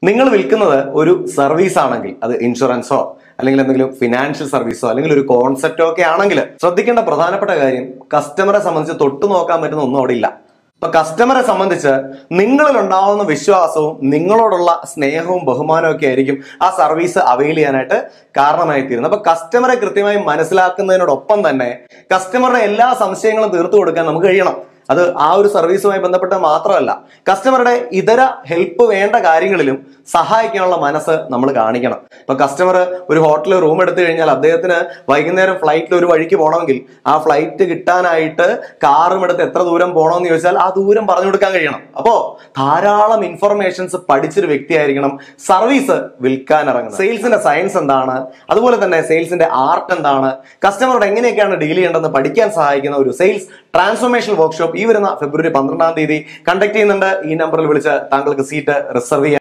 നിങ്ങൾ വിൽക്കുന്നത് ഒരു സർവീസ് ആണെങ്കിൽ അത് ഇൻഷുറൻസോ അല്ലെങ്കിൽ എന്തെങ്കിലും ഫിനാൻഷ്യൽ സർവീസോ അല്ലെങ്കിൽ ഒരു കോൺസെപ്റ്റോ ഒക്കെ ആണെങ്കിൽ ശ്രദ്ധിക്കേണ്ട പ്രധാനപ്പെട്ട കാര്യം കസ്റ്റമറെ സംബന്ധിച്ച് തൊട്ടു നോക്കാൻ പറ്റുന്ന ഒന്നും അവിടെ ഇല്ല ഇപ്പൊ കസ്റ്റമറെ സംബന്ധിച്ച് നിങ്ങളിൽ ഉണ്ടാവുന്ന വിശ്വാസവും നിങ്ങളോടുള്ള സ്നേഹവും ബഹുമാനവും ഒക്കെ ആയിരിക്കും ആ സർവീസ് അവൈൽ ചെയ്യാനായിട്ട് കാരണമായി തീരുന്നത് അപ്പൊ കസ്റ്റമറെ കൃത്യമായി മനസ്സിലാക്കുന്നതിനോടൊപ്പം തന്നെ കസ്റ്റമറുടെ എല്ലാ സംശയങ്ങളും തീർത്തു കൊടുക്കാൻ നമുക്ക് കഴിയണം അത് ആ ഒരു സർവീസുമായി ബന്ധപ്പെട്ട് മാത്രമല്ല കസ്റ്റമറുടെ ഇതര ഹെൽപ്പ് വേണ്ട കാര്യങ്ങളിലും സഹായിക്കാനുള്ള മനസ്സ് നമ്മൾ കാണിക്കണം ഇപ്പൊ കസ്റ്റമർ ഒരു ഹോട്ടലിൽ റൂം എടുത്തു കഴിഞ്ഞാൽ അദ്ദേഹത്തിന് വൈകുന്നേരം ഫ്ലൈറ്റിൽ ഒരു വഴിക്ക് പോകണമെങ്കിൽ ആ ഫ്ലൈറ്റ് കിട്ടാനായിട്ട് കാറും എടുത്ത് എത്ര ദൂരം പോകണമെന്ന് ചോദിച്ചാൽ ആ ദൂരം പറഞ്ഞു കൊടുക്കാൻ കഴിയണം അപ്പോ ധാരാളം ഇൻഫർമേഷൻസ് പഠിച്ചൊരു വ്യക്തിയായിരിക്കണം സർവീസ് വിൽക്കാൻ ഇറങ്ങുന്നത് സെയിൽസിന്റെ സയൻസ് എന്താണ് അതുപോലെ തന്നെ സെയിൽസിന്റെ ആർട്ട് എന്താണ് കസ്റ്റമറോട് എങ്ങനെയൊക്കെയാണ് ഡീൽ ചെയ്യേണ്ടതെന്ന് പഠിക്കാൻ സഹായിക്കുന്ന ഒരു സെയിൽസ് ട്രാൻസ്ഫോർമേഷൻ വർക്ക്ഷോപ്പ് ഈ വരുന്ന ഫെബ്രുവരി പന്ത്രണ്ടാം തീയതി കണ്ടക്ട് ചെയ്യുന്നുണ്ട് ഈ നമ്പറിൽ വിളിച്ച് താങ്കൾക്ക് സീറ്റ് റിസർവ് ചെയ്യാം